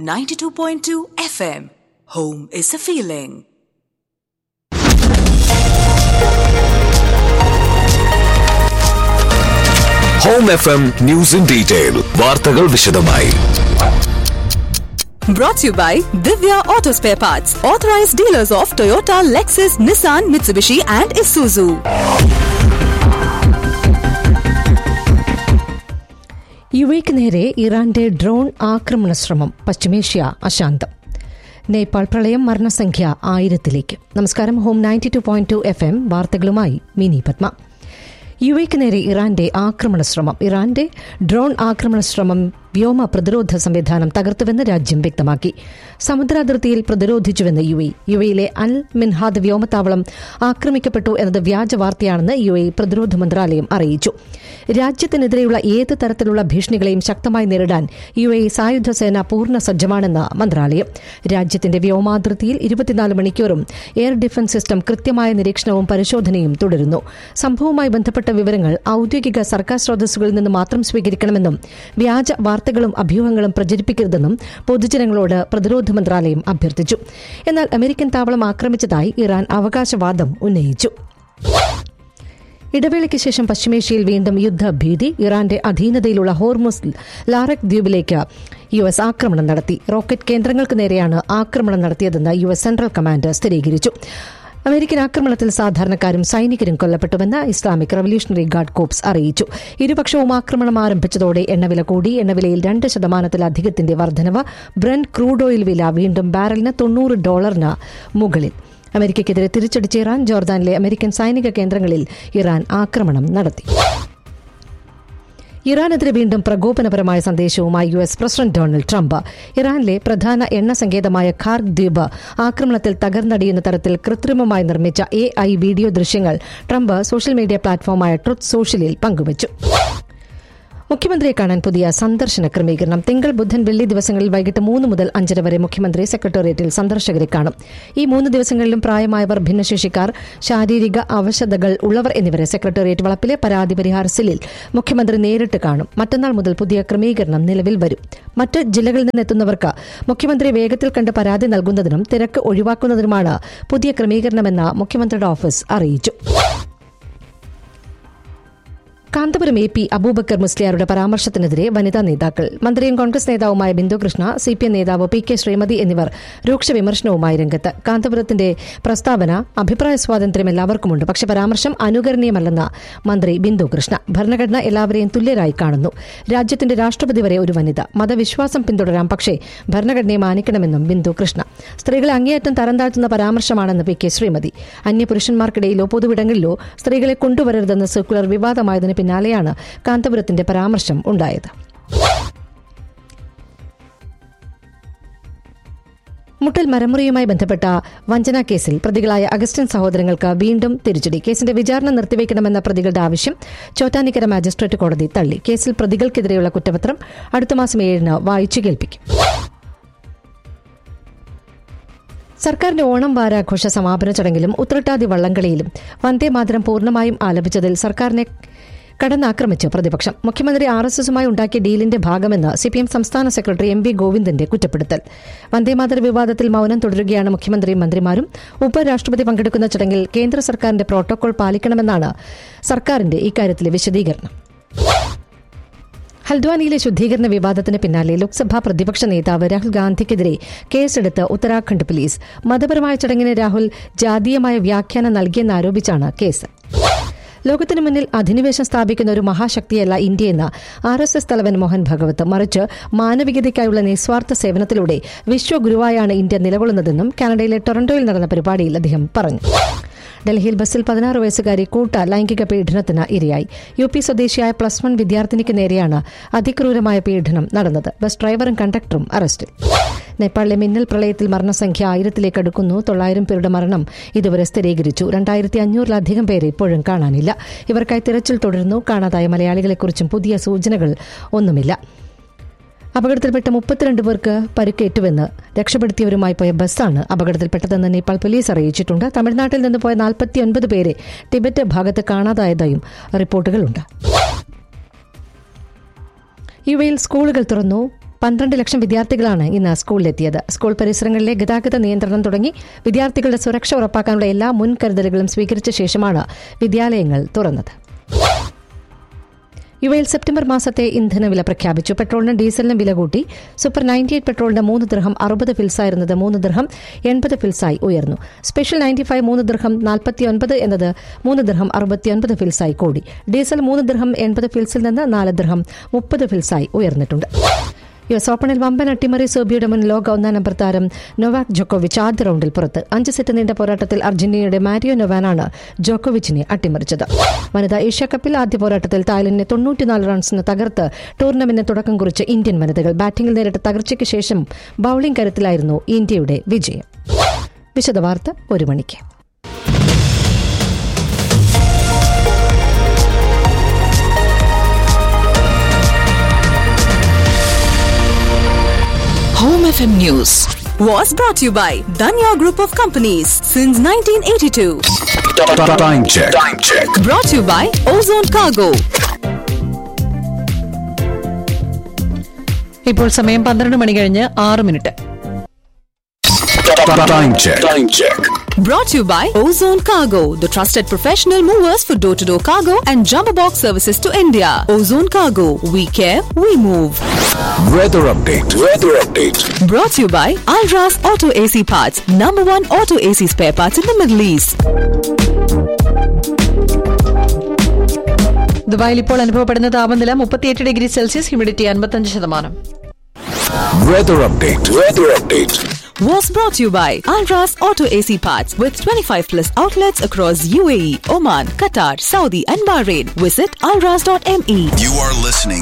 92.2 FM. Home is a feeling. Home F M news in detail വാർത്തകൾ വിശദമായി Brought to you by Divya Auto Spare Parts, authorized dealers of Toyota, Lexus, Nissan, Mitsubishi, and Isuzu. U എക്ക് നേരെ ഇറാന്റെ drone ആക്രമണ ശ്രമം പശ്ചിമേഷ്യ അശാന്തം നേപ്പാൾ പ്രളയം മരണസംഖ്യ ആയിരത്തിലേക്ക് നമസ്കാരം home ninety two point two F M വാർത്തകളുമായി മിനി പത്മ യു എക്ക് നേരെ ഇറാന്റെ ആക്രമണ ശ്രമം ഇറാന്റെ ഡ്രോൺ ആക്രമണ ശ്രമം വ്യോമ പ്രതിരോധ സംവിധാനം തകർത്തുവെന്ന് രാജ്യം വ്യക്തമാക്കി സമുദ്രാതിർത്തിയിൽ പ്രതിരോധിച്ചുവെന്ന് യു എ യു എയിലെ അൽ മിൻഹാദ് വ്യോമത്താവളം ആക്രമിക്കപ്പെട്ടു എന്നത് വ്യാജ വാർത്തയാണെന്ന് യു എ പ്രതിരോധ മന്ത്രാലയം അറിയിച്ചു രാജ്യത്തിനെതിരെയുള്ള ഏത് തരത്തിലുള്ള ഭീഷണികളെയും ശക്തമായി നേരിടാൻ യു എ സായുധ സേന പൂർണ്ണ സജ്ജമാണെന്ന് മന്ത്രാലയം രാജ്യത്തിന്റെ വ്യോമാതിർത്തിയിൽ ഇരുപത്തിനാല് മണിക്കൂറും എയർ ഡിഫൻസ് സിസ്റ്റം കൃത്യമായ നിരീക്ഷണവും പരിശോധനയും തുടരുന്നു സംഭവവുമായി ബന്ധപ്പെട്ട വിവരങ്ങൾ ഔദ്യോഗിക സർക്കാർ സ്രോതസ്സുകളിൽ നിന്ന് മാത്രം സ്വീകരിക്കണമെന്നും വ്യാജ വാർത്തകളും അഭ്യൂഹങ്ങളും പ്രചരിപ്പിക്കരുതെന്നും പൊതുജനങ്ങളോട് പ്രതിരോധ മന്ത്രാലയം അഭ്യർത്ഥിച്ചു എന്നാൽ അമേരിക്കൻ താവളം ആക്രമിച്ചതായി ഇറാൻ അവകാശവാദം ഉന്നയിച്ചു ഇടവേളയ്ക്ക് ശേഷം പശ്ചിമേഷ്യയിൽ വീണ്ടും യുദ്ധഭീതി ഇറാന്റെ അധീനതയിലുള്ള ഹോർമുസ് ലാറക് ദ്വീപിലേക്ക് യു എസ് ആക്രമണം നടത്തി റോക്കറ്റ് കേന്ദ്രങ്ങൾക്ക് നേരെയാണ് ആക്രമണം നടത്തിയതെന്ന് യു എസ് സെൻട്രൽ കമാൻഡ് സ്ഥിരീകരിച്ചു അമേരിക്കൻ ആക്രമണത്തിൽ സാധാരണക്കാരും സൈനികരും കൊല്ലപ്പെട്ടുവെന്ന് ഇസ്ലാമിക് റവല്യൂഷണറി ഗാർഡ് കോപ്സ് അറിയിച്ചു ഇരുപക്ഷവും ആക്രമണം ആരംഭിച്ചതോടെ എണ്ണവില കൂടി എണ്ണവിലയിൽ രണ്ട് ശതമാനത്തിലധികത്തിന്റെ വർധനവ് ബ്രന്റ് ക്രൂഡ് ഓയിൽ വില വീണ്ടും ബാരലിന് തൊണ്ണൂറ് ഡോളറിന് മുകളിൽ അമേരിക്കയ്ക്കെതിരെ തിരിച്ചടിച്ച ഇറാൻ ജോർദാനിലെ അമേരിക്കൻ സൈനിക കേന്ദ്രങ്ങളിൽ ഇറാൻ ആക്രമണം നടത്തി ഇറാനെതിരെ വീണ്ടും പ്രകോപനപരമായ സന്ദേശവുമായി U S president Donald Trump ഇറാനിലെ പ്രധാന എണ്ണ സങ്കേതമായ ഖാർഗ് ദ്വീപ് ആക്രമണത്തിൽ തകർന്നടിയുന്ന തരത്തിൽ കൃത്രിമമായി നിർമ്മിച്ച എ ഐ വീഡിയോ ദൃശ്യങ്ങൾ ട്രംപ് സോഷ്യൽ മീഡിയ പ്ലാറ്റ്ഫോമായ ട്രുത്ത് സോഷ്യലിൽ പങ്കുവച്ചു മുഖ്യമന്ത്രിയെ കാണാൻ പുതിയ സന്ദർശന ക്രമീകരണം തിങ്കൾ ബുധൻ വെള്ളി ദിവസങ്ങളിൽ വൈകിട്ട് മൂന്ന് മുതൽ അഞ്ചര വരെ മുഖ്യമന്ത്രി സെക്രട്ടേറിയറ്റിൽ സന്ദർശകരെ കാണും ഈ മൂന്ന് ദിവസങ്ങളിലും പ്രായമായവർ ഭിന്നശേഷിക്കാർ ശാരീരിക അവശതകൾ ഉള്ളവർ എന്നിവരെ സെക്രട്ടേറിയറ്റ് വളപ്പിലെ പരാതി പരിഹാര സെല്ലിൽ മുഖ്യമന്ത്രി നേരിട്ട് കാണും മറ്റന്നാൾ മുതൽ പുതിയ ക്രമീകരണം നിലവിൽ വരും മറ്റ് ജില്ലകളിൽ നിന്നെത്തുന്നവർക്ക് മുഖ്യമന്ത്രി വേഗത്തിൽ കണ്ട് പരാതി നൽകുന്നതിനും തിരക്ക് ഒഴിവാക്കുന്നതിനുമാണ് പുതിയ ക്രമീകരണമെന്ന് മുഖ്യമന്ത്രിയുടെ ഓഫീസ് അറിയിച്ചു കാന്തപുരം എ പി അബൂബക്കർ മുസ്ലിയാരുടെ പരാമർശത്തിനെതിരെ വനിതാ നേതാക്കൾ മന്ത്രിയും കോൺഗ്രസ് നേതാവുമായ Bindu Krishna C P M നേതാവ് പി കെ ശ്രീമതി എന്നിവർ രൂക്ഷ വിമർശനവുമായി രംഗത്ത് കാന്തപുരത്തിന്റെ പ്രസ്താവന അഭിപ്രായ സ്വാതന്ത്ര്യം എല്ലാവർക്കുമുണ്ട് പക്ഷെ പരാമർശം അനുകരണീയമല്ലെന്ന് മന്ത്രി ബിന്ദു കൃഷ്ണ ഭരണഘടന എല്ലാവരെയും തുല്യരായി കാണുന്നു രാജ്യത്തിന്റെ രാഷ്ട്രപതി വരെ ഒരു വനിത മതവിശ്വാസം പിന്തുടരാം പക്ഷേ ഭരണഘടനയെ മാനിക്കണമെന്നും ബിന്ദു കൃഷ്ണ സ്ത്രീകളെ അങ്ങേയറ്റം തരം താഴ്ത്തുന്ന പരാമർശമാണെന്ന് പി കെ ശ്രീമതി അന്യപുരുഷന്മാർക്കിടയിലോ പൊതുവിടങ്ങളിലോ സ്ത്രീകളെ കൊണ്ടുവരരുതെന്ന സർക്കുലർ വിവാദമായതിന് പിന്നാലെയാണ് കാന്തപുരത്തിന്റെ പരാമർശം ഉണ്ടായത് മുട്ടൽ മരമുറിയുമായി ബന്ധപ്പെട്ട വഞ്ചനാ കേസിൽ പ്രതികളായ അഗസ്റ്റിൻ സഹോദരങ്ങൾക്ക് വീണ്ടും തിരിച്ചടി കേസിന്റെ വിചാരണ നിർത്തിവെക്കണമെന്ന പ്രതികളുടെ ആവശ്യം ചോറ്റാനിക്കര മാജിസ്ട്രേറ്റ് കോടതി തള്ളി കേസിൽ പ്രതികൾക്കെതിരെയുള്ള കുറ്റപത്രം അടുത്ത മാസം ഏഴിന് വായിച്ചു കേൾപ്പിക്കും സർക്കാരിന്റെ ഓണം വാരാഘോഷ സമാപന ചടങ്ങിലും ഉത്രട്ടാതി വള്ളംകളിയിലും വന്ദേമാതരം പൂർണ്ണമായും ആലപിച്ചതിൽ സർക്കാരിനെ കടന്നാക്രമിച്ച് പ്രതിപക്ഷം മുഖ്യമന്ത്രി ആർ എസ് എസുമായി ഉണ്ടാക്കിയ ഡീലിന്റെ ഭാഗമെന്ന് സിപിഎം സംസ്ഥാന സെക്രട്ടറി എം വി ഗോവിന്ദന്റെ കുറ്റപ്പെടുത്തൽ വന്ദേമാതര വിവാദത്തിൽ മൌനം തുടരുകയാണ് മുഖ്യമന്ത്രിയും മന്ത്രിമാരും ഉപരാഷ്ട്രപതി പങ്കെടുക്കുന്ന ചടങ്ങിൽ കേന്ദ്ര സർക്കാരിന്റെ പ്രോട്ടോകോൾ പാലിക്കണമെന്നാണ് സർക്കാരിന്റെ ഇക്കാര്യത്തിലെ വിശദീകരണം ഹൽദ്വാനിയിലെ ശുദ്ധീകരണ വിവാദത്തിന് പിന്നാലെ ലോക്സഭാ പ്രതിപക്ഷ നേതാവ് രാഹുൽ ഗാന്ധിക്കെതിരെ കേസെടുത്ത് ഉത്തരാഖണ്ഡ് പോലീസ് മതപരമായ ചടങ്ങിന് രാഹുൽ ജാതീയമായ വ്യാഖ്യാനം നൽകിയെന്നാരോപിച്ചാണ് കേസ് ലോകത്തിനു മുന്നിൽ അധിനിവേശം സ്ഥാപിക്കുന്ന ഒരു മഹാശക്തിയല്ല ഇന്ത്യയെന്ന് ആർ എസ് എസ് തലവൻ മോഹൻ ഭഗവത് മറിച്ച് മാനവികതയ്ക്കായുള്ള നിസ്വാർത്ഥ സേവനത്തിലൂടെ വിശ്വഗുരുവായാണ് ഇന്ത്യ നിലകൊള്ളുന്നതെന്നും കാനഡയിലെ ടൊറന്റോയിൽ നടന്ന പരിപാടിയിൽ അദ്ദേഹം പറഞ്ഞു ഡൽഹിയിൽ ബസ്സിൽ പതിനാറ് വയസ്സുകാരി കൂട്ട ലൈംഗിക പീഡനത്തിന് ഇരയായി യു പി സ്വദേശിയായ പ്ലസ് വൺ വിദ്യാർത്ഥിനിക്ക് നേരെയാണ് അതിക്രൂരമായ പീഡനം നടന്നത് ബസ് ഡ്രൈവറും കണ്ടക്ടറും അറസ്റ്റിൽ നേപ്പാളിലെ മിന്നൽ പ്രളയത്തിൽ മരണസംഖ്യ ആയിരത്തിലേക്ക് അടുക്കുന്നു തൊള്ളായിരം പേരുടെ മരണം ഇതുവരെ സ്ഥിരീകരിച്ചു രണ്ടായിരത്തി അഞ്ഞൂറിലധികം പേരെ ഇപ്പോഴും കാണാനില്ല ഇവർക്കായി തിരച്ചിൽ തുടരുന്നു കാണാതായ മലയാളികളെക്കുറിച്ചും പുതിയ സൂചനകൾ ഒന്നുമില്ല അപകടത്തിൽപ്പെട്ട മുപ്പത്തിരണ്ട് പേർക്ക് പരിക്കേറ്റുവെന്ന് രക്ഷപ്പെടുത്തിയവരുമായി പോയ ബസ്സാണ് അപകടത്തിൽപ്പെട്ടതെന്ന് നേപ്പാൾ പോലീസ് അറിയിച്ചിട്ടുണ്ട് തമിഴ്നാട്ടിൽ നിന്ന് പോയ നാൽപ്പത്തിയൊൻപത് പേരെ ടിബറ്റ് ഭാഗത്ത് കാണാതായതായും റിപ്പോർട്ടുകളുണ്ട് യുഎയിൽ സ്കൂളുകൾ തുറന്നു പന്ത്രണ്ട് ലക്ഷം വിദ്യാർത്ഥികളാണ് ഇന്ന് സ്കൂളിലെത്തിയത് സ്കൂൾ പരിസരങ്ങളിലെ ഗതാഗത നിയന്ത്രണം തുടങ്ങി വിദ്യാർത്ഥികളുടെ സുരക്ഷ ഉറപ്പാക്കാനുള്ള എല്ലാ മുൻകരുതലുകളും സ്വീകരിച്ച ശേഷമാണ് വിദ്യാലയങ്ങൾ തുറന്നത് യുഎയിൽ സെപ്റ്റംബർ മാസത്തെ ഇന്ധനവില പ്രഖ്യാപിച്ചു പെട്രോളിനും ഡീസലിനും വില കൂട്ടി സൂപ്പർ നയൻറ്റി എയ്റ്റ് പെട്രോളിന് മൂന്ന് ദൃഹം അറുപത് ഫിൽസായിരുന്നത് മൂന്ന് ദൃഹം എൺപത് ഫിൽസായി ഉയർന്നു സ്പെഷ്യൽ നയൻറ്റി ഫൈവ് മൂന്ന് ദൃഹം നാൽപ്പത്തി ഒൻപത് എന്നത് മൂന്ന് ദൃഹം അറുപത്തിയൊൻപത് ഫിൽസായി കൂടി ഡീസൽ മൂന്ന് ദൃഹം എൺപത് ഫിൽസിൽ നിന്ന് നാല് ദൃഹം മുപ്പത് ഫിൽസായി ഉയർന്നിട്ടുണ്ട് യു എസ് ഓപ്പണിൽ വമ്പൻ അട്ടിമറി സെർബിയയുടെ മുൻ ലോക ഒന്നാം നമ്പർ താരം നൊവാക് ജോക്കോവിച്ച് ആദ്യ റൌണ്ടിൽ പുറത്ത് അഞ്ച് സെറ്റ് നീണ്ട പോരാട്ടത്തിൽ അർജന്റീനയുടെ മാരിയോ നൊവാനാണ് ജോക്കോവിച്ചിനെ അട്ടിമറിച്ചത് വനിതാ ഏഷ്യാകപ്പിൽ ആദ്യ പോരാട്ടത്തിൽ തായ്ലൻഡിനെ തൊണ്ണൂറ്റിനാല് റൺസിന് തകർത്ത് ടൂർണമെന്റിന് തുടക്കം കുറിച്ച ഇന്ത്യൻ വനിതകൾ ബാറ്റിംഗിൽ നേരിട്ട തകർച്ചയ്ക്ക് ശേഷം ബൌളിംഗ് കരുത്തിലായിരുന്നു ഇന്ത്യയുടെ വിജയം വിശദവാർത്ത ഒരു മണിക്ക് Home FM News was brought to you by Danya Group of Companies since 1982. Time check. Time check. Brought to you by Ozone Cargo. ഇപ്പോൾ സമയം പന്ത്രണ്ട് മണി കഴിഞ്ഞ് ആറ് minute Time check. Time check. Brought to you by Ozone Cargo, the trusted professional movers for door to door cargo and jumbo box services to India. Ozone Cargo, we care, we move. Weather update. Weather update. Brought to you by Alras Auto AC Parts, number one auto AC spare parts in the Middle East. ദുബായിൽ ഇപ്പോൾ അനുഭവപ്പെടുന്ന താപനില മുപ്പത്തിയെട്ട് degree Celsius humidity അൻപത്തഞ്ച് ശതമാനം Weather update. Weather update. Was brought to you by Alras Auto AC Parts with 25 plus outlets across UAE, Oman, Qatar, Saudi, and Bahrain. Visit alras.me. You are listening